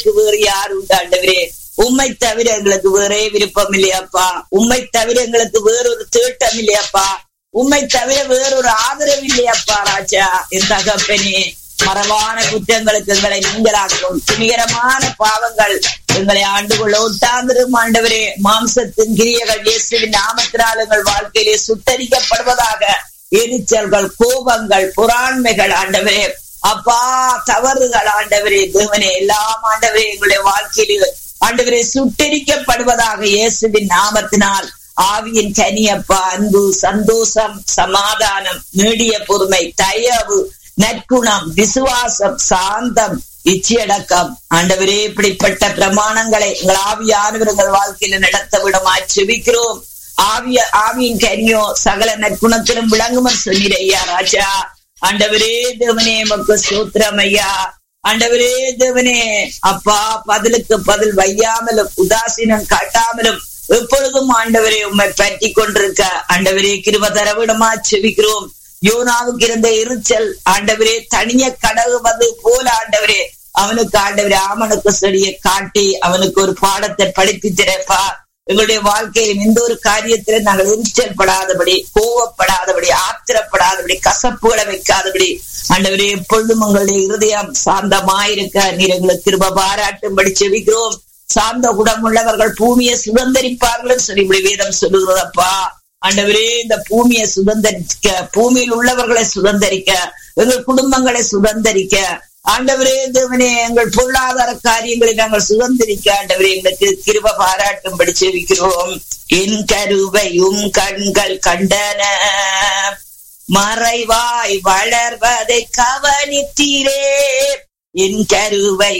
வேறு யார் உண்டு ஆண்டவரே உம்மை தவிர எங்களுக்கு வேறே விருப்பம் இல்லையாப்பா உம்மை தவிர எங்களுக்கு வேறொரு தேட்டம் இல்லையாப்பா உம்மை தவிர வேறொரு ஆதரவு இல்லையாப்பா ராஜா என் தகப்பனே மரபான குற்றங்களுக்கு எங்களை நீங்களாக்கும் துணிகரமான பாவங்கள் எங்களை ஆண்டு கொள்ள ஒட்டாந்திரும் ஆண்டவரே மாம்சத்தின் கிரியைகள் இயேசுவின் நாமத்தினால் எங்கள் வாழ்க்கையிலே சுட்டரிக்கப்படுவதாக எரிச்சல்கள் கோபங்கள் புறாண்மைகள் ஆண்டவரே அப்பா தவறுகள் ஆண்டவரே தேவனே எல்லாம் ஆண்டவரே எங்களுடைய வாழ்க்கையிலே ஆண்டவரே சுட்டரிக்கப்படுவதாக இயேசுவின் நாமத்தினால் ஆவியின் கனியப்பா அன்பு சந்தோஷம் சமாதானம் நீடிய பொறுமை தயவு நற்குணம் விசுவாசம் சாந்தம் இச்சையடக்கம் ஆண்டவரே இப்படிப்பட்ட பிரமாணங்களை எங்கள் ஆவியானவர் எங்கள் வாழ்க்கையில நடத்த விடமா செபிக்கிறோம் ஆவிய ஆவியின் கனியோ சகல நற்குணத்திலும் விளங்குமன் சொன்னீர் ஐயா ராஜா ஆண்டவரே தேவனே மக்கு சூத்திரம் ஐயா ஆண்டவரே தேவனே அப்பா பதிலுக்கு பதில் வையாமலும் உதாசீனம் காட்டாமலும் எப்பொழுதும் ஆண்டவரே உண்மை பற்றி கொண்டிருக்க ஆண்டவரே கிருப தரவிடமா செவிக்கிறோம் யோனாவுக்கு இருந்த எரிச்சல் ஆண்டவரே தனிய கடவுவது போல ஆண்டவரே அவனுக்கு ஆண்டவரே ஆமனுக்கு செடியை காட்டி அவனுக்கு ஒரு பாடத்தை படிப்பித்திரப்பா எங்களுடைய வாழ்க்கையில் எந்த ஒரு காரியத்தில நாங்கள் எரிச்சல் படாதபடி கோவப்படாதபடி ஆத்திரப்படாதபடி கசப்புகளை வைக்காதபடி ஆண்டவரே எப்பொழுதும் உங்களுடைய இருதயம் சாந்தமாயிருக்க நீர் எங்களுக்கு திரும்ப பாராட்டும்படி செவிக்கிறோம் சார்ந்த குணமுள்ளவர்கள் பூமியை சுதந்திரிப்பார்கள் சொல்லி இப்படி வேதம் சொல்லுகிறதப்பா ஆண்டவரே இந்த பூமியை சுதந்திரிக்க பூமியில் உள்ளவர்களை சுதந்திரிக்க எங்கள் குடும்பங்களை சுதந்திரிக்க ஆண்டவரே தேவனே எங்கள் பொருளாதார காரியங்களை நாங்கள் சுதந்திரிக்க ஆண்டவரே எங்களுக்கு கிருப பாராட்டும்படி செவிக்கிறோம் என் கருவையும் கண்கள் கண்டன மறைவாய் வளர்வதை கவனித்தீரே என் கருவை